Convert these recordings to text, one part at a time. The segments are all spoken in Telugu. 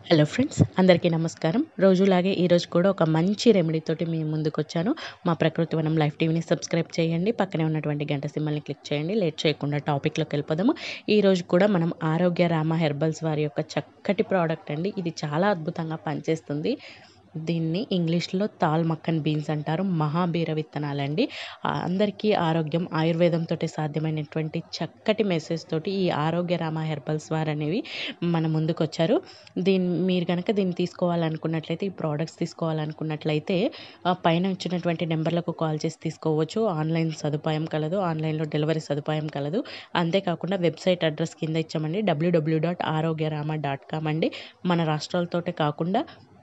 హలో ఫ్రెండ్స్ అందరికీ నమస్కారం రోజులాగే ఈరోజు కూడా ఒక మంచి రెమెడీ తోటి మీ ముందుకు వచ్చాను మా ప్రకృతి వనం లైఫ్ టీవీని సబ్స్క్రైబ్ చేయండి పక్కనే ఉన్నటువంటి గంట సింబల్ని క్లిక్ చేయండి లేట్ చేయకుండా టాపిక్లోకి వెళ్ళిపోదాము ఈ రోజు కూడా మనం ఆరోగ్య రామ హెర్బల్స్ వారి యొక్క చక్కటి ప్రోడక్ట్ అండి ఇది చాలా అద్భుతంగా పనిచేస్తుంది దీన్ని ఇంగ్లీష్లో తాల్ మక్కన్ బీన్స్ అంటారు మహాబీర విత్తనాలండి ఆ, అందరికీ ఆరోగ్యం ఆయుర్వేదంతో సాధ్యమైనటువంటి చక్కటి మెసేజ్ తోటి ఈ ఆరోగ్య రామ హెర్బల్స్ వారు అనేవి మన ముందుకు వచ్చారు దీన్ని మీరు కనుక దీన్ని తీసుకోవాలనుకున్నట్లయితే ఈ ప్రోడక్ట్స్ తీసుకోవాలనుకున్నట్లయితే ఆ, పైన ఇచ్చినటువంటి నెంబర్లకు కాల్ చేసి తీసుకోవచ్చు ఆన్లైన్ సదుపాయం కలదు ఆన్లైన్లో డెలివరీ సదుపాయం కలదు అంతేకాకుండా వెబ్సైట్ అడ్రస్ కింద ఇచ్చామండి డబ్ల్యూడబ్ల్యూ డాట్ ఆరోగ్యరామ డాట్ కామ్ అండి మన రాష్ట్రాలతోటే కాకుండా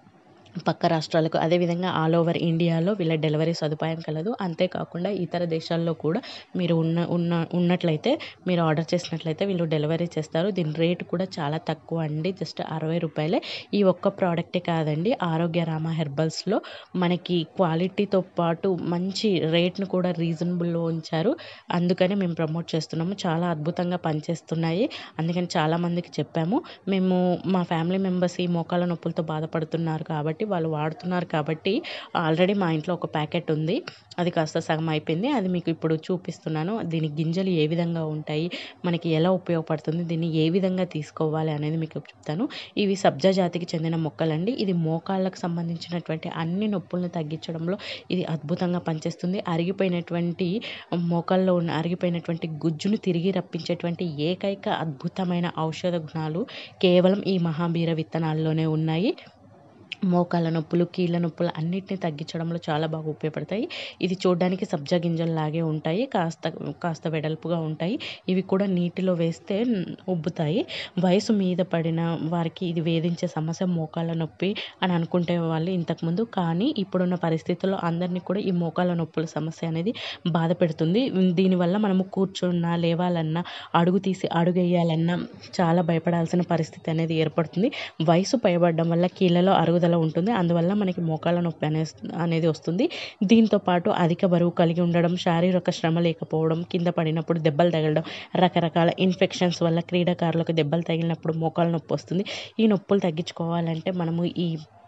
పక్క రాష్ట్రాలకు అదేవిధంగా ఆల్ ఓవర్ ఇండియాలో వీళ్ళ డెలివరీ సదుపాయం కలదు అంతేకాకుండా ఇతర దేశాల్లో కూడా మీరు ఉన్న ఉన్న ఉన్నట్లయితే మీరు ఆర్డర్ చేసినట్లయితే వీళ్ళు డెలివరీ చేస్తారు దీని రేట్ కూడా చాలా తక్కువ అండి జస్ట్ అరవై రూపాయలే ఈ ఒక్క ప్రోడక్టే కాదండి ఆరోగ్య రామ హెర్బల్స్లో మనకి క్వాలిటీతో పాటు మంచి రేట్ను కూడా రీజనబుల్లో ఉంచారు అందుకని మేము ప్రమోట్ చేస్తున్నాము చాలా అద్భుతంగా పనిచేస్తున్నాయి అందుకని చాలామందికి చెప్పాము మేము మా ఫ్యామిలీ మెంబర్స్ ఈ మోకాల నొప్పులతో బాధపడుతున్నారు కాబట్టి వాళ్ళు వాడుతున్నారు కాబట్టి ఆల్రెడీ మా ఇంట్లో ఒక ప్యాకెట్ ఉంది అది కాస్త సగం అయిపోయింది అది మీకు ఇప్పుడు చూపిస్తున్నాను దీని గింజలు ఏ విధంగా ఉంటాయి మనకి ఎలా ఉపయోగపడుతుంది దీన్ని ఏ విధంగా తీసుకోవాలి అనేది మీకు చెప్తాను ఇవి సబ్జా జాతికి చెందిన మొక్కలండి ఇది మోకాళ్ళకు సంబంధించినటువంటి అన్ని నొప్పులను తగ్గించడంలో ఇది అద్భుతంగా పనిచేస్తుంది అరిగిపోయినటువంటి మోకాల్లో ఉన్న అరిగిపోయినటువంటి గుజ్జును తిరిగి రప్పించేటువంటి ఏకైక అద్భుతమైన ఔషధ గుణాలు కేవలం ఈ మహాబీర విత్తనాల్లోనే ఉన్నాయి మోకాళ్ళ నొప్పులు కీళ్ళ నొప్పులు అన్నిటిని తగ్గించడంలో చాలా బాగా ఉపయోగపడతాయి ఇది చూడడానికి సబ్జా గింజల్లాగే ఉంటాయి కాస్త కాస్త వెడల్పుగా ఉంటాయి ఇవి కూడా నీటిలో వేస్తే ఉబ్బుతాయి వయసు మీద పడిన వారికి ఇది వేధించే సమస్య మోకాళ్ళ నొప్పి అని అనుకుంటే వాళ్ళు ఇంతకుముందు కానీ ఇప్పుడున్న పరిస్థితుల్లో అందరినీ కూడా ఈ మోకాళ్ళ నొప్పుల సమస్య అనేది బాధ పెడుతుంది దీనివల్ల మనము కూర్చున్నా లేవాలన్నా అడుగు తీసి అడుగు వేయాలన్నా చాలా భయపడాల్సిన పరిస్థితి అనేది ఏర్పడుతుంది వయసు పైబడడం వల్ల కీళ్ళలో అరుగుదల ఉంటుంది అందువల్ల మనకి మోకాళ్ళ నొప్పి అనే అనేది వస్తుంది దీంతో పాటు అధిక బరువు కలిగి ఉండడం శారీరక శ్రమ లేకపోవడం కింద పడినప్పుడు దెబ్బలు తగలడం రకరకాల ఇన్ఫెక్షన్స్ వల్ల క్రీడాకారులకు దెబ్బలు తగిలినప్పుడు మోకాళ్ళ నొప్పి వస్తుంది ఈ నొప్పులు తగ్గించుకోవాలంటే మనము ఈ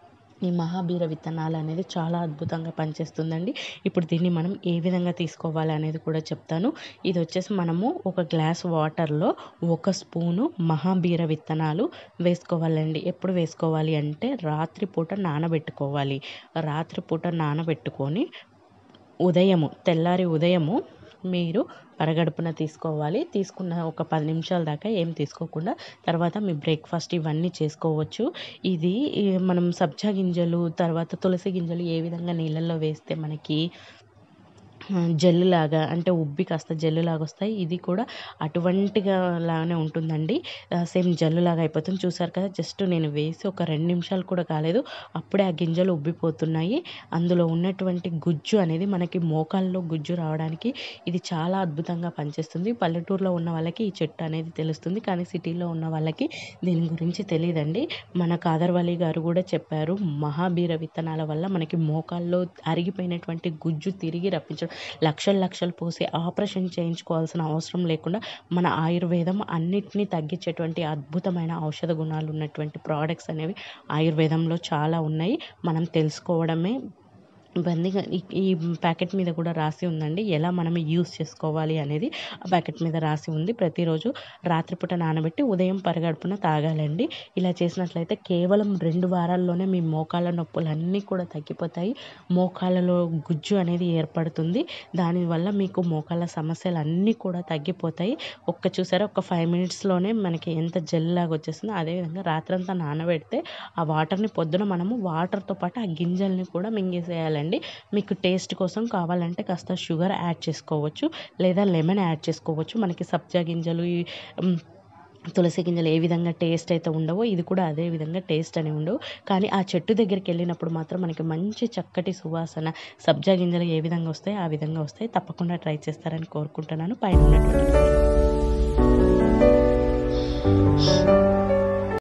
ఈ మహాబీర విత్తనాలు అనేది చాలా అద్భుతంగా పనిచేస్తుందండి ఇప్పుడు దీన్ని మనం ఏ విధంగా తీసుకోవాలి అనేది కూడా చెప్తాను ఇది వచ్చేసి మనము ఒక గ్లాస్ వాటర్లో ఒక స్పూను మహాబీర విత్తనాలు వేసుకోవాలండి ఎప్పుడు వేసుకోవాలి అంటే రాత్రిపూట నానబెట్టుకోవాలి రాత్రిపూట నానబెట్టుకొని ఉదయము తెల్లారి ఉదయము మీరు పరగడుపున తీసుకోవాలి తీసుకున్న ఒక పది నిమిషాల దాకా ఏం తీసుకోకుండా తర్వాత మీ బ్రేక్ఫాస్ట్ ఇవన్నీ చేసుకోవచ్చు ఇది ఈ, మనం సబ్జా గింజలు తర్వాత తులసి గింజలు ఏ విధంగా నీళ్ళల్లో వేస్తే మనకి ఆ, జెల్లు లాగా అంటే ఉబ్బి కాస్త జెల్లు లాగా వస్తాయి ఇది కూడా అటువంటిగా లాగానే ఉంటుందండి ఆ, సేమ్ జెల్లు లాగా అయిపోతుంది చూసారు కదా జస్ట్ నేను వేసి ఒక రెండు నిమిషాలు కూడా కాలేదు అప్పుడే ఆ గింజలు ఉబ్బిపోతున్నాయి అందులో ఉన్నటువంటి గుజ్జు అనేది మనకి మోకాల్లో గుజ్జు రావడానికి ఇది చాలా అద్భుతంగా పనిచేస్తుంది పల్లెటూరులో ఉన్న వాళ్ళకి ఈ చెట్టు అనేది తెలుస్తుంది కానీ సిటీలో ఉన్న వాళ్ళకి దీని గురించి తెలియదండి మన కాదర్వాలి గారు కూడా చెప్పారు మహాబీర విత్తనాల వల్ల మనకి మోకాల్లో అరిగిపోయినటువంటి గుజ్జు తిరిగి రప్పించడం లక్షలు లక్షలు పోసి ఆపరేషన్ చేయించుకోవాల్సిన అవసరం లేకుండా మన ఆయుర్వేదం అన్నిటినీ తగ్గించేటువంటి అద్భుతమైన ఔషధ గుణాలు ఉన్నటువంటి ప్రోడక్ట్స్ అనేవి ఆయుర్వేదంలో చాలా ఉన్నాయి మనం తెలుసుకోవడమే ఇవన్నీగా ఈ- ఈ ప్యాకెట్ మీద కూడా రాసి ఉందండి ఎలా మనం యూస్ చేసుకోవాలి అనేది ఆ ప్యాకెట్ మీద రాసి ఉంది ప్రతిరోజు రాత్రిపూట నానబెట్టి ఉదయం పరగడుపున తాగాలండి ఇలా చేసినట్లయితే కేవలం రెండు వారాల్లోనే మీ మోకాళ్ళ నొప్పులన్నీ కూడా తగ్గిపోతాయి మోకాళ్ళలో గుజ్జు అనేది ఏర్పడుతుంది దానివల్ల మీకు మోకాళ్ళ సమస్యలు అన్నీ కూడా తగ్గిపోతాయి ఒక్క చూసారా ఒక ఫైవ్ మినిట్స్లోనే మనకి ఎంత జెల్ లాగా వచ్చేస్తుందో అదేవిధంగా రాత్రంతా నానబెడితే ఆ వాటర్ని పొద్దున మనము వాటర్తో పాటు ఆ గింజల్ని కూడా మింగేసేయాలండి మీకు టేస్ట్ కోసం కావాలంటే కాస్త షుగర్ యాడ్ చేసుకోవచ్చు లేదా లెమన్ యాడ్ చేసుకోవచ్చు మనకి సబ్జా గింజలు ఈ, మ్, తులసి గింజలు ఏ విధంగా టేస్ట్ అయితే ఉండవో ఇది కూడా అదే విధంగా టేస్ట్ అని ఉండవు కానీ ఆ చెట్టు దగ్గరికి వెళ్ళినప్పుడు మాత్రం మనకి మంచి చక్కటి సువాసన సబ్జా గింజలు ఏ విధంగా వస్తాయి ఆ విధంగా వస్తాయి తప్పకుండా ట్రై చేస్తారని కోరుకుంటున్నాను పైన ఉన్నటువంటి